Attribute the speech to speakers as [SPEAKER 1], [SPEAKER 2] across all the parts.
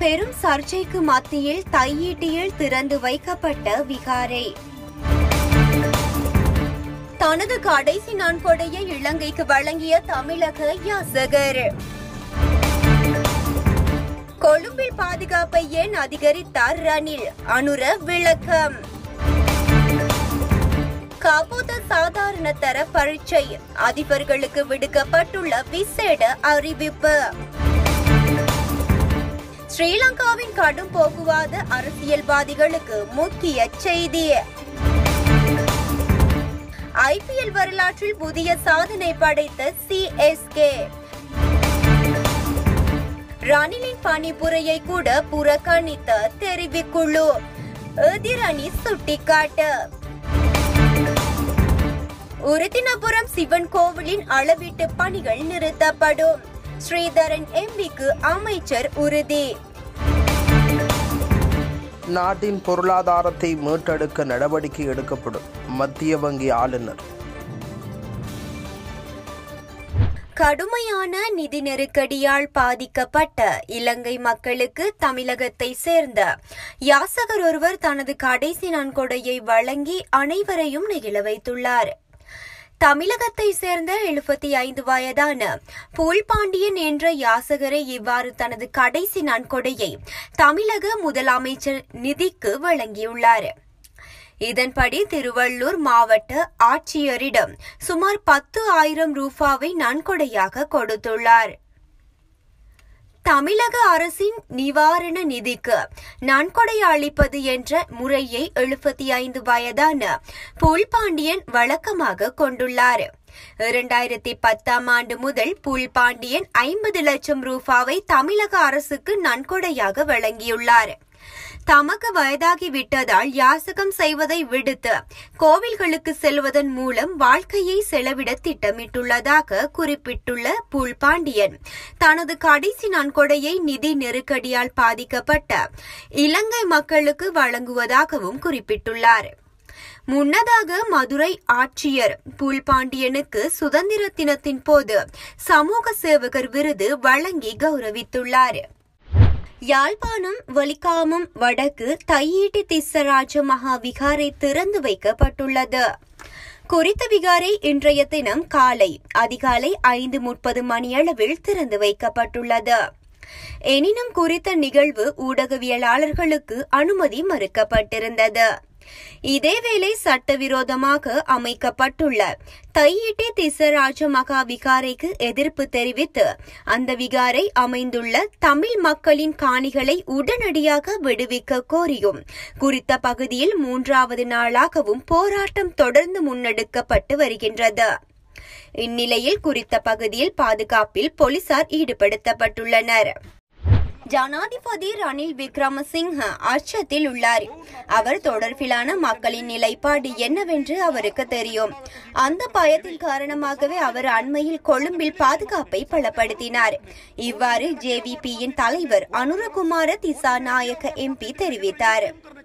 [SPEAKER 1] பெரும் சர்ச்சைக்கு மத்தியில் தையீட்டியில் திறந்து வைக்கப்பட்ட விகாரை தனது கடைசி நன்கொடையை இலங்கைக்கு வழங்கிய தமிழக யாசகர் கொழும்பில் பாதுகாப்பை ஏன் அதிகரித்தார் ரணில் அனுர விளக்கம் காபோத சாதாரண தர பரீட்சை அதிபர்களுக்கு விடுக்கப்பட்டுள்ள விசேட அறிவிப்பு ஸ்ரீலங்காவின் கடும் போக்குவாத அரசியல்வாதிகளுக்கு முக்கிய செய்தி ஐபிஎல் வரலாற்றில் புதிய சாதனை படைத்த சிஎஸ்கே ரணிலின் பணிப்புரையை கூட புறக்கணித்த தெரிவிக்குழு எதிரணி சுட்டிக்காட்டு உருத்தினபுரம் சிவன் கோவிலின் அளவீட்டு பணிகள் நிறுத்தப்படும் ஸ்ரீதரன் எம்பிக்கு அமைச்சர் உறுதி
[SPEAKER 2] நாட்டின் பொருளாதாரத்தை மீட்டெடுக்க நடவடிக்கை எடுக்கப்படும் மத்திய வங்கி ஆளுநர்
[SPEAKER 1] கடுமையான நிதி நெருக்கடியால் பாதிக்கப்பட்ட இலங்கை மக்களுக்கு தமிழகத்தை சேர்ந்த யாசகர் ஒருவர் தனது கடைசி நன்கொடையை வழங்கி அனைவரையும் நெகிழ வைத்துள்ளார் தமிழகத்தை சேர்ந்த எழுபத்தி ஐந்து வயதான பூல்பாண்டியன் என்ற யாசகரை இவ்வாறு தனது கடைசி நன்கொடையை தமிழக முதலமைச்சர் நிதிக்கு வழங்கியுள்ளார் இதன்படி திருவள்ளூர் மாவட்ட ஆட்சியரிடம் சுமார் பத்து ஆயிரம் ரூபாவை நன்கொடையாக கொடுத்துள்ளார் தமிழக அரசின் நிவாரண நிதிக்கு நன்கொடை அளிப்பது என்ற முறையை எழுபத்தி ஐந்து வயதான புல்பாண்டியன் வழக்கமாக கொண்டுள்ளார் இரண்டாயிரத்தி பத்தாம் ஆண்டு முதல் புல்பாண்டியன் ஐம்பது லட்சம் ரூபாவை தமிழக அரசுக்கு நன்கொடையாக வழங்கியுள்ளார் தமக்கு வயதாகி விட்டதால் யாசகம் செய்வதை விடுத்து கோவில்களுக்கு செல்வதன் மூலம் வாழ்க்கையை செலவிட திட்டமிட்டுள்ளதாக குறிப்பிட்டுள்ள புல்பாண்டியன் தனது கடைசி நன்கொடையை நிதி நெருக்கடியால் பாதிக்கப்பட்ட இலங்கை மக்களுக்கு வழங்குவதாகவும் குறிப்பிட்டுள்ளார் முன்னதாக மதுரை ஆட்சியர் புல்பாண்டியனுக்கு சுதந்திர தினத்தின் போது சமூக சேவகர் விருது வழங்கி கௌரவித்துள்ளார் யாழ்ப்பாணம் வலிகாமம் வடக்கு தையீட்டி திஸ்ஸராஜ மகா விகாரை திறந்து வைக்கப்பட்டுள்ளது குறித்த விகாரை இன்றைய தினம் காலை அதிகாலை ஐந்து முப்பது மணியளவில் திறந்து வைக்கப்பட்டுள்ளது எனினும் குறித்த நிகழ்வு ஊடகவியலாளர்களுக்கு அனுமதி மறுக்கப்பட்டிருந்தது இதேவேளை சட்டவிரோதமாக அமைக்கப்பட்டுள்ள தையிட்டி திசராஜ மகா விகாரைக்கு எதிர்ப்பு தெரிவித்து அந்த விகாரை அமைந்துள்ள தமிழ் மக்களின் காணிகளை உடனடியாக விடுவிக்க கோரியும் குறித்த பகுதியில் மூன்றாவது நாளாகவும் போராட்டம் தொடர்ந்து முன்னெடுக்கப்பட்டு வருகின்றது இந்நிலையில் குறித்த பகுதியில் பாதுகாப்பில் போலீசார் ஈடுபடுத்தப்பட்டுள்ளனர் ஜனாதிபதி ரணில் விக்ரமசிங்க அச்சத்தில் உள்ளார் அவர் தொடர்பிலான மக்களின் நிலைப்பாடு என்னவென்று அவருக்கு தெரியும் அந்த பயத்தின் காரணமாகவே அவர் அண்மையில் கொழும்பில் பாதுகாப்பை பலப்படுத்தினார் இவ்வாறு ஜேவிபியின் தலைவர் அனுரகுமார திசாநாயக்க எம்பி தெரிவித்தார்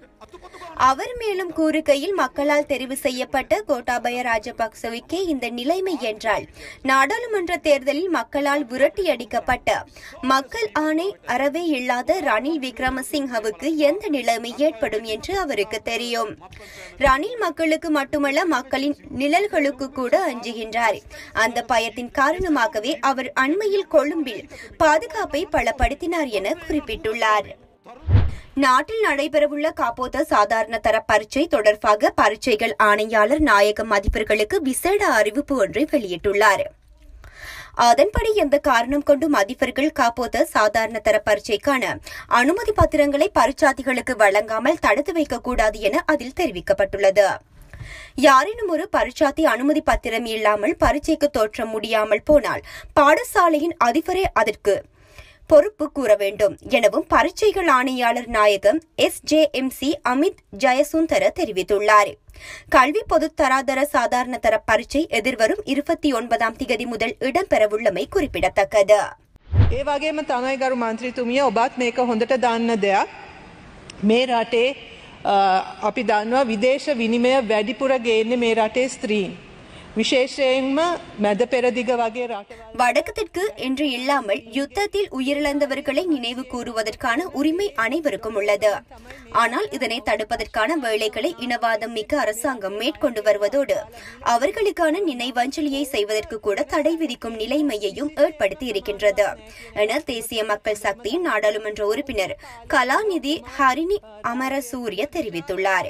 [SPEAKER 1] அவர் மேலும் கூறுகையில் மக்களால் தெரிவு செய்யப்பட்ட கோட்டாபய ராஜபக்சவுக்கே இந்த நிலைமை என்றால் நாடாளுமன்ற தேர்தலில் மக்களால் விரட்டியடிக்கப்பட்ட மக்கள் ஆணை அறவே இல்லாத ரணில் விக்ரமசிங்கவுக்கு எந்த நிலைமை ஏற்படும் என்று அவருக்கு தெரியும் ரணில் மக்களுக்கு மட்டுமல்ல மக்களின் நிழல்களுக்கு கூட அஞ்சுகின்றார் அந்த பயத்தின் காரணமாகவே அவர் அண்மையில் கொழும்பில் பாதுகாப்பை பலப்படுத்தினார் என குறிப்பிட்டுள்ளார் நாட்டில் நடைபெறவுள்ள காப்போத சாதாரண தர பரீட்சை தொடர்பாக பரீட்சைகள் ஆணையாளர் நாயகம் அதிபர்களுக்கு விசேட அறிவிப்பு ஒன்றை வெளியிட்டுள்ளார் அதன்படி எந்த காரணம் கொண்டும் அதிபர்கள் காப்போத சாதாரண தர பரீட்சைக்கான அனுமதி பத்திரங்களை பரீட்சார்த்திகளுக்கு வழங்காமல் தடுத்து வைக்கக்கூடாது என அதில் தெரிவிக்கப்பட்டுள்ளது யாரேனும் ஒரு பரீட்சார்த்தி அனுமதி பத்திரம் இல்லாமல் பரீட்சைக்கு தோற்ற முடியாமல் போனால் பாடசாலையின் அதிபரே அதற்கு பொறுப்பு கூற வேண்டும் எனவும் பரீட்சைகள் ஆணையாளர் நாயகம் S J M C Amith Jayasundara தெரிவித்துள்ளார் கல்வி பொது தராதர சாதாரண தர பரீட்சை எதிர்வரும் இருபத்தி ஒன்பதாம் திகதி முதல் இடம்பெறவுள்ளமை குறிப்பிடத்தக்கது
[SPEAKER 3] ඒ වගේම තමයි ගරු මන්ත්‍රීතුමිය ඔබත් මේක හොඳට දන්න දෙයක්. මේ රටේ අ, අපි දන්නවා විදේශ විනිමය වැඩිපුර ගේන්නේ මේ රටේ ස්ත්‍රීන්. විශේෂයෙන්ම මැද පෙරදිග වගේ රටවල්
[SPEAKER 1] வடக்கு தெற்கு என்று இல்லாமல் யுத்தத்தில் உயிரிழந்தவர்களை நினைவு கூறுவதற்கான உரிமை அனைவருக்கும் உள்ளது ஆனால் இதனை தடுப்பதற்கான வேலைகளை இனவாதம் மிக்க அரசாங்கம் மேற்கொண்டு வருவதோடு அவர்களுக்கான நினைவஞ்சலியை செய்வதற்கு கூட தடை விதிக்கும் நிலைமையையும் ஏற்படுத்தி இருக்கின்றது என தேசிய மக்கள் சக்தி நாடாளுமன்ற உறுப்பினர் கலாநிதி ஹரிணி அமரசூரிய தெரிவித்துள்ளார்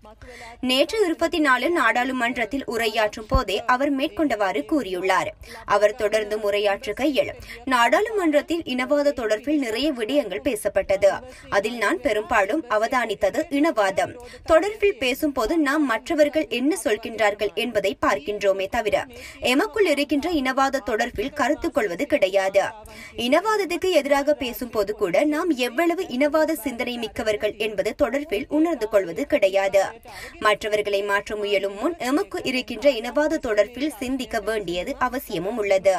[SPEAKER 1] நேற்று இருபத்தி நாலு நாடாளுமன்றத்தில் உரையாற்றும் போதே அவர் மேற்கொண்டவாறு கூறியுள்ளார் அவர் தொடர்ந்து உரையாற்றுகையில் நாடாளுமன்றத்தில் இனவாத தொடர்பில் நிறைய விடயங்கள் பேசப்பட்டது அதில் நான் பெரும்பாலும் அவதானித்தது இனவாதம் தொடர்பில் பேசும்போது நாம் மற்றவர்கள் என்ன சொல்கின்றார்கள் என்பதை பார்க்கின்றோமே தவிர எமக்குள் இருக்கின்ற இனவாத தொடர்பில் கருத்து கொள்வது கிடையாது இனவாதத்துக்கு எதிராக பேசும்போது கூட நாம் எவ்வளவு இனவாத சிந்தனை மிக்கவர்கள் என்பது தொடர்பில் உணர்ந்து கொள்வது கிடையாது மற்றவர்களை மாற்ற முயலும் முன் எமக்கு இருக்கின்ற இனவாத தொடர்பில் சிந்திக்க வேண்டியது அவசியமும் உள்ளது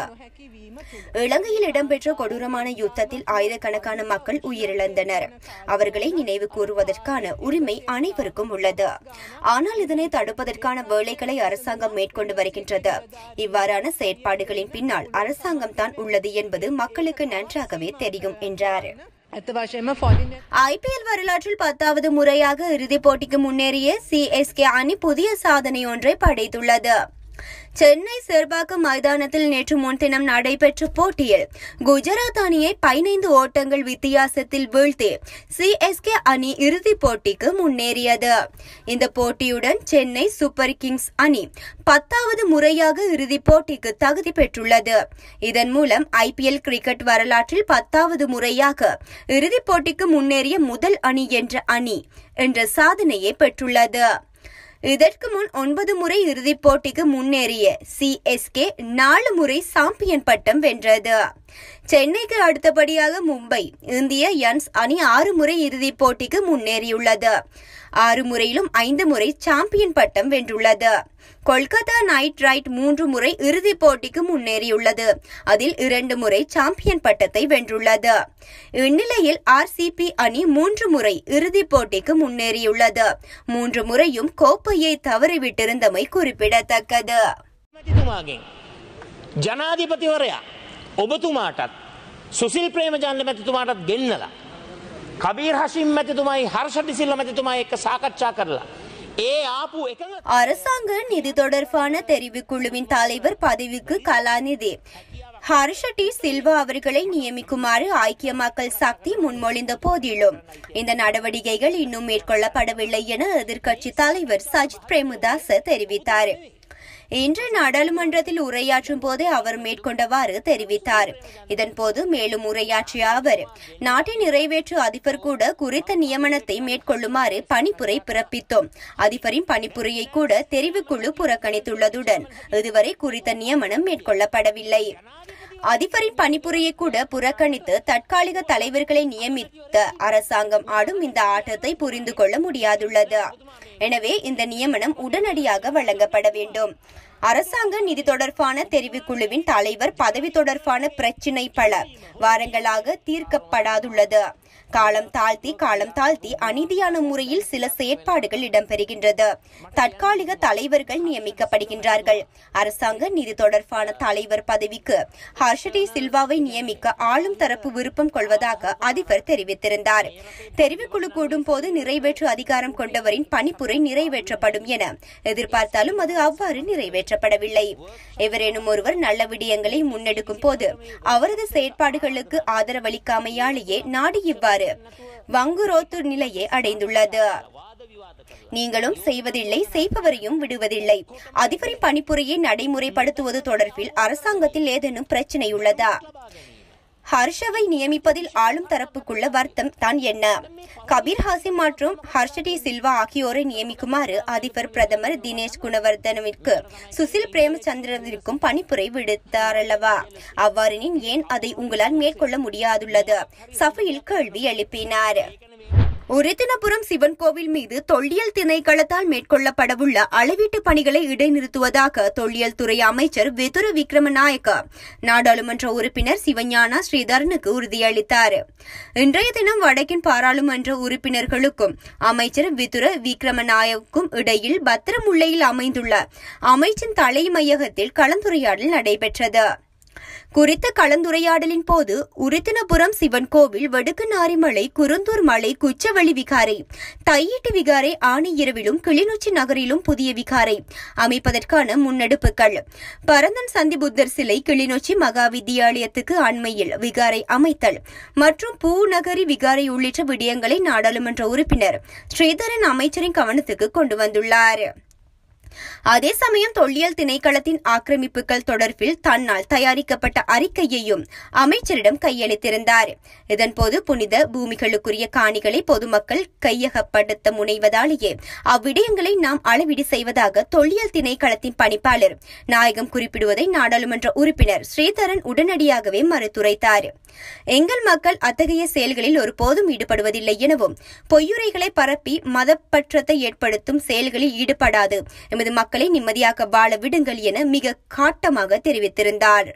[SPEAKER 1] இலங்கையில் இடம்பெற்ற கொடூரமான யுத்தத்தில் ஆயிரக்கணக்கான மக்கள் உயிரிழந்தனர் அவர்களை நினைவு கூறுவதற்கான உரிமை அனைவருக்கும் உள்ளது ஆனால் இதனை தடுப்பதற்கான வேலைகளை அரசாங்கம் மேற்கொண்டு வருகின்றது இவ்வாறான செயற்பாடுகளின் பின்னால் அரசாங்கம் தான் உள்ளது என்பது மக்களுக்கு நன்றாகவே தெரியும் என்றார்
[SPEAKER 3] ඇත වශයෙන්ම ෆොලින්
[SPEAKER 1] ஐபிஎல் வரலாற்றில் பத்தாவது முறையாக இறுதிப் போட்டிக்கு முன்னேறிய சிஎஸ்கே அணி புதிய சாதனை ஒன்றை படைத்துள்ளது சென்னை செர்பாக்கம் மைதானத்தில் நேற்று முன்தினம் நடைபெற்ற போட்டியில் குஜராத் அணியை பதினைந்து ஓட்டங்கள் வித்தியாசத்தில் வீழ்த்தி சிஎஸ்கே அணி இறுதிப் போட்டிக்கு முன்னேறியது இந்த போட்டியுடன் சென்னை சூப்பர் கிங்ஸ் அணி பத்தாவது முறையாக இறுதிப் போட்டிக்கு தகுதி பெற்றுள்ளது இதன் மூலம் ஐபிஎல் கிரிக்கெட் வரலாற்றில் பத்தாவது முறையாக இறுதிப் போட்டிக்கு முன்னேறிய முதல் அணி என்ற அணி என்ற சாதனையை பெற்றுள்ளது இதற்கு முன் ஒன்பது முறை இறுதிப் போட்டிக்கு முன்னேறிய சிஎஸ்கே நாலு முறை சாம்பியன் பட்டம் வென்றது சென்னைக்கு அடுத்தபடியாக மும்பை இந்திய யன்ஸ் அணி ஆறு முறை இறுதிப் போட்டிக்கு முன்னேறியுள்ளது ஆறு முறையிலும் ஐந்து முறை சாம்பியன் பட்டம் வென்றுள்ளது கொல்கத்தா நைட் ரைட் மூன்று முறை இறுதிப் போட்டிக்கு முன்னேறியுள்ளது அதில் இரண்டு முறை சாம்பியன் பட்டத்தை வென்றுள்ளது இந்நிலையில் ஆர்சிபி அணி மூன்று முறை இறுதிப் போட்டிக்கு முன்னேறியுள்ளது மூன்று முறையும் கோப்பையை தவறிவிட்டிருந்தமை குறிப்பிடத்தக்கது
[SPEAKER 4] මැතිතුමාගෙන්. ජනාධිපතිවරයා ඔබතුමාටත් සුසිල් ප්‍රේමජන්ල මැතිතුමාටත් ගෙන්නලා. කබීර් හසිම් මැතිතුමයි හර්ෂටිසිල්ල මැතිතුමා එක්ක සාකච්ඡා කරලා. ඒ ආපු එකඟ
[SPEAKER 1] அரசாங்க நிதி தொடர்பான தெரிவுக்குழுவின் தலைவர் பதவிக்கு கலாநிதி ஹர்ஷ டி சில்வா அவர்களை நியமிக்குமாறு ஐக்கிய மக்கள் சக்தி முன்மொழிந்த போதிலும் இந்த நடவடிக்கைகள் இன்னும் மேற்கொள்ளப்படவில்லை என எதிர்க்கட்சி தலைவர் சஜித் பிரேமதாச தெரிவித்தார் இன்று நாடாளுமன்றத்தில் உரையாற்றும் போதே அவர் மேற்கொண்டவாறு தெரிவித்தார் இதன்போது மேலும் உரையாற்றிய அவர் நாட்டின் நிறைவேற்று அதிபர் கூட குறித்த நியமனத்தை மேற்கொள்ளுமாறு பணிப்புரை பிறப்பித்தோம் அதிபரின் பணிப்புரையை கூட தெரிவுக்குழு புறக்கணித்துள்ளதுடன் இதுவரை குறித்த நியமனம் மேற்கொள்ளப்படவில்லை அதிபரின் பணிப்புரையை கூட புறக்கணித்து தற்காலிக தலைவர்களை நியமித்த அரசாங்கம் ஆடும் இந்த ஆட்டத்தை புரிந்து கொள்ள முடியாதுள்ளது எனவே இந்த நியமனம் உடனடியாக வழங்கப்பட வேண்டும் அரசாங்க நிதி தொடர்பான தெரிவுக்குழுவின் தலைவர் பதவி தொடர்பான பிரச்சினை பல வாரங்களாக தீர்க்கப்படாதுள்ளது காலம் தாழ்த்தி காலம் தாழ்த்தி அநீதியான முறையில் சில செயற்பாடுகள் இடம்பெறுகின்றது தற்காலிக தலைவர்கள் நியமிக்கப்படுகின்றார்கள் அரசாங்க நிதி தொடர்பான தலைவர் பதவிக்கு ஹர்ஷடி சில்வாவை நியமிக்க ஆளும் தரப்பு விருப்பம் கொள்வதாக அதிபர் தெரிவித்திருந்தார் தெரிவுக்குழு கூடும் போது நிறைவேற்று அதிகாரம் கொண்டவரின் பணிப்புரை நிறைவேற்றப்படும் என எதிர்பார்த்தாலும் அது அவ்வாறு நிறைவேற்றப்படவில்லை எவரேனும் ஒருவர் நல்ல விடயங்களை முன்னெடுக்கும் போது அவரது செயற்பாடுகளுக்கு ஆதரவளிக்காமையாலேயே நாடு இவ்வாறு வங்குரோத்து நிலையை அடைந்துள்ளது நீங்களும் செய்வதில்லை செய்பவரையும் விடுவதில்லை அதிபரின் பணிப்புரையை நடைமுறைப்படுத்துவது தொடர்பில் அரசாங்கத்தில் ஏதேனும் பிரச்சனை உள்ளதா ஹர்ஷவை நியமிப்பதில் ஆளும் தரப்புக்குள்ள வருத்தம் தான் என்ன கபீர் ஹாசிம் மற்றும் ஹர்ஷடி சில்வா ஆகியோரை நியமிக்குமாறு அதிபர் பிரதமர் தினேஷ் குணவர்தனவிற்கு சுசில் பிரேமச்சந்திரனிற்கும் பணிப்புரை விடுத்தாரல்லவா அவ்வாறெனின் ஏன் அதை உங்களால் மேற்கொள்ள முடியாதுள்ளது சபையில் கேள்வி எழுப்பினார் உரித்தினபுரம் சிவன் கோவில் மீது தொல்லியல் திணைக்களத்தால் மேற்கொள்ளப்படவுள்ள அளவீட்டு பணிகளை இடைநிறுத்துவதாக தொல்லியல் துறை அமைச்சர் விதுர விக்ரமநாயக்க நாடாளுமன்ற உறுப்பினர் சிவஞானா ஸ்ரீதரனுக்கு உறுதியளித்தார் இன்றைய தினம் வடக்கின் பாராளுமன்ற உறுப்பினர்களுக்கும் அமைச்சர் விதுர விக்ரமநாயக்கும் இடையில் பத்திரமுல்லையில் அமைந்துள்ள அமைச்சின் தலைமையகத்தில் கலந்துரையாடல் நடைபெற்றது குறித்த கலந்துரையாடலின் போது உரித்தினபுரம் சிவன் கோவில் வடுக்குநாரிமலை குருந்தூர் மலை குச்சவெளி விகாரை தையிட்டு விகாரை ஆணையிரவிலும் கிளிநொச்சி நகரிலும் புதிய விகாரை அமைப்பதற்கான முன்னெடுப்புகள் பரந்தன் சந்தி புத்தர் சிலை கிளிநொச்சி மகா வித்தியாலயத்துக்கு அண்மையில் விகாரை அமைத்தல் மற்றும் பூநகரி விகாரை உள்ளிட்ட விடயங்களை நாடாளுமன்ற உறுப்பினர் ஸ்ரீதரன் அமைச்சரின் கவனத்துக்கு கொண்டு வந்துள்ளார் அதே சமயம் தொல்லியல் திணைக்களத்தின் ஆக்கிரமிப்புகள் தொடர்பில் தன்னால் தயாரிக்கப்பட்ட அறிக்கையையும் அமைச்சரிடம் கையளித்திருந்தார் இதன்போது புனித பூமிகளுக்குரிய காணிகளை பொதுமக்கள் கையகப்படுத்த முனைவதாலேயே அவ்விடயங்களை நாம் அளவீடு செய்வதாக தொல்லியல் திணைக்களத்தின் பணிப்பாளர் நாயகம் குறிப்பிடுவதை நாடாளுமன்ற உறுப்பினர் ஸ்ரீதரன் உடனடியாகவே மறுத்துரைத்தார் எங்கள் மக்கள் அத்தகைய செயல்களில் ஒருபோதும் ஈடுபடுவதில்லை எனவும் பொய்யுரைகளை பரப்பி மதப்பற்றத்தை ஏற்படுத்தும் செயல்களில் ஈடுபடாது எமது மக்களை நிம்மதியாக வாழ விடுங்கள் என மிக காட்டமாக தெரிவித்திருந்தார்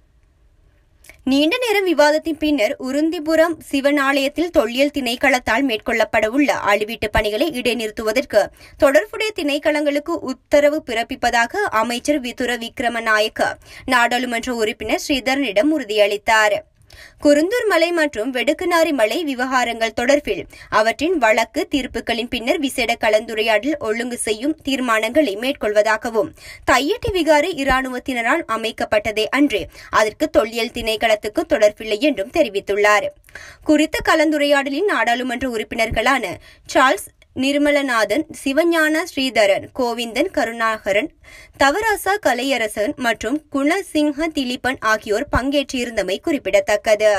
[SPEAKER 1] நீண்ட நேரம் விவாதத்தின் பின்னர் உருந்திபுரம் சிவன் ஆலயத்தில் தொல்லியல் திணைக்களத்தால் மேற்கொள்ளப்படவுள்ள அளவீட்டு பணிகளை இடைநிறுத்துவதற்கு தொடர்புடைய திணைக்களங்களுக்கு உத்தரவு பிறப்பிப்பதாக அமைச்சர் விதுர விக்ரமநாயக்க நாடாளுமன்ற உறுப்பினர் ஸ்ரீதரனிடம் உறுதியளித்தார் குருந்தூர் மலை மற்றும் வெடுக்குநாரி மலை விவகாரங்கள் தொடர்பில் அவற்றின் வழக்கு தீர்ப்புகளின் பின்னர் விசேட கலந்துரையாடல் ஒழுங்கு செய்யும் தீர்மானங்களை மேற்கொள்வதாகவும் தையட்டி விகாரை இராணுவத்தினரால் அமைக்கப்பட்டதே அன்று அதற்கு தொல்லியல் திணைக்களத்துக்கு தொடர்பில்லை என்றும் தெரிவித்துள்ளார் குறித்த கலந்துரையாடலின் நாடாளுமன்ற உறுப்பினர்களான சார்ல்ஸ் நிர்மலநாதன் சிவஞான ஸ்ரீதரன் கோவிந்தன் கருணாகரன் தவராசா கலையரசன் மற்றும் குணசிங்க திலீபன் ஆகியோர் பங்கேற்றிருந்தமை குறிப்பிடத்தக்கது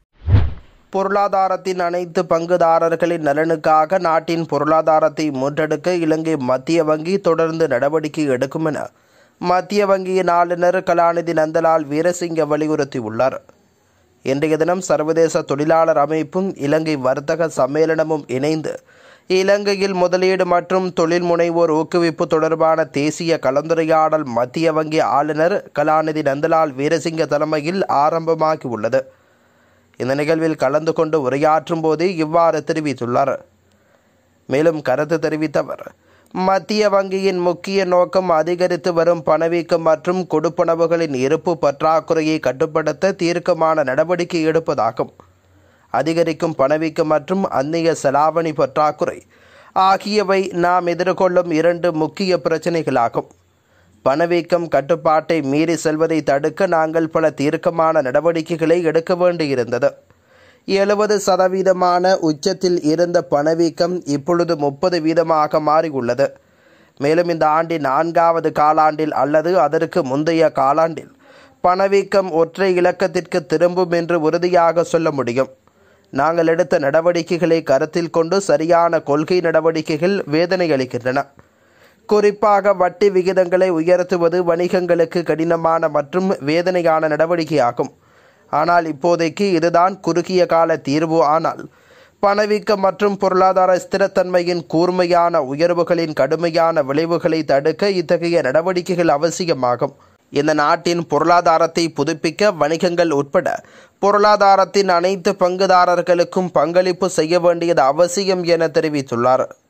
[SPEAKER 2] பொருளாதாரத்தின் அனைத்து பங்குதாரர்களின் நலனுக்காக நாட்டின் பொருளாதாரத்தை மீட்டெடுக்க இலங்கை மத்திய வங்கி தொடர்ந்து நடவடிக்கை எடுக்கும் என மத்திய வங்கியின் ஆளுநர் கலாநிதி நந்தலால் வீரசிங்க வலியுறுத்தியுள்ளார் இன்றைய தினம் சர்வதேச தொழிலாளர் அமைப்பும் இலங்கை வர்த்தக சம்மேளனமும் இணைந்து இலங்கையில் முதலீடு மற்றும் தொழில் முனைவோர் ஊக்குவிப்பு தொடர்பான தேசிய கலந்துரையாடல் மத்திய வங்கி ஆளுநர் கலாநிதி நந்தலால் வீரசிங்க தலைமையில் ஆரம்பமாகியுள்ளது இந்த நிகழ்வில் கலந்து கொண்டு உரையாற்றும் போது இவ்வாறு தெரிவித்துள்ளார் மேலும் கருத்து தெரிவித்த அவர் மத்திய வங்கியின் முக்கிய நோக்கம் அதிகரித்து வரும் பணவீக்கம் மற்றும் கொடுப்பனவுகளின் இருப்பு பற்றாக்குறையை கட்டுப்படுத்த தீர்க்கமான நடவடிக்கை எடுப்பதாகும் அதிகரிக்கும் பணவீக்கம் மற்றும் அந்நிய செலாவணி பற்றாக்குறை ஆகியவை நாம் எதிர்கொள்ளும் இரண்டு முக்கிய பிரச்சனைகளாகும் பணவீக்கம் கட்டுப்பாட்டை மீறி செல்வதை தடுக்க நாங்கள் பல தீர்க்கமான நடவடிக்கைகளை எடுக்க வேண்டியிருந்தது எழுபது சதவீதமான உச்சத்தில் இருந்த பணவீக்கம் இப்பொழுது முப்பது வீதமாக மாறியுள்ளது மேலும் இந்த ஆண்டின் நான்காவது காலாண்டில் அல்லது அதற்கு முந்தைய காலாண்டில் பணவீக்கம் ஒற்றை இலக்கத்திற்கு திரும்பும் என்று உறுதியாக சொல்ல முடியும் நாங்கள் எடுத்த நடவடிக்கைகளை கருத்தில் கொண்டு சரியான கொள்கை நடவடிக்கைகள் வேதனை அளிக்கின்றன குறிப்பாக வட்டி விகிதங்களை உயர்த்துவது வணிகங்களுக்கு கடினமான மற்றும் வேதனையான நடவடிக்கையாகும் ஆனால் இப்போதைக்கு இதுதான் குறுகிய கால தீர்வு ஆனால் பணவீக்கம் மற்றும் பொருளாதார ஸ்திரத்தன்மையின் கூர்மையான உயர்வுகளின் கடுமையான விளைவுகளை தடுக்க இத்தகைய நடவடிக்கைகள் அவசியமாகும் இந்த நாட்டின் பொருளாதாரத்தை புதுப்பிக்க வணிகங்கள் உட்பட பொருளாதாரத்தின் அனைத்து பங்குதாரர்களுக்கும் பங்களிப்பு செய்ய வேண்டியது அவசியம் என தெரிவித்துள்ளார்